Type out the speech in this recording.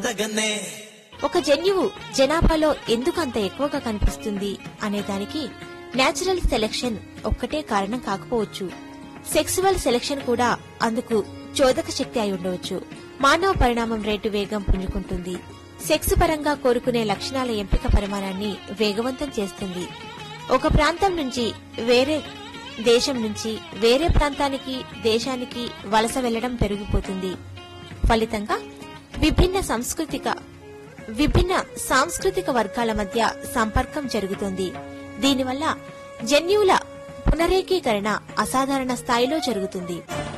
ఉండగనే ఒక జన్యువు జనాభాలో ఎందుకు అంత ఎక్కువగా కనిపిస్తుంది అనే దానికి నేచురల్ సెలెక్షన్ ఒక్కటే కారణం కాకపోవచ్చు సెక్సువల్ సెలెక్షన్ కూడా అందుకు చోదక శక్తి అయి ఉండవచ్చు మానవ పరిణామం రేటు వేగం పుంజుకుంటుంది సెక్స్ పరంగా కోరుకునే లక్షణాల ఎంపిక పరిమాణాన్ని వేగవంతం చేస్తుంది ఒక ప్రాంతం నుంచి వేరే దేశం నుంచి వేరే ప్రాంతానికి దేశానికి వలస వెళ్లడం పెరిగిపోతుంది ఫలితంగా విభిన్న సాంస్కృతిక విభిన్న సాంస్కృతిక వర్గాల మధ్య సంపర్కం జరుగుతుంది దీనివల్ల జన్యువుల పునరేకీకరణ అసాధారణ స్థాయిలో జరుగుతుంది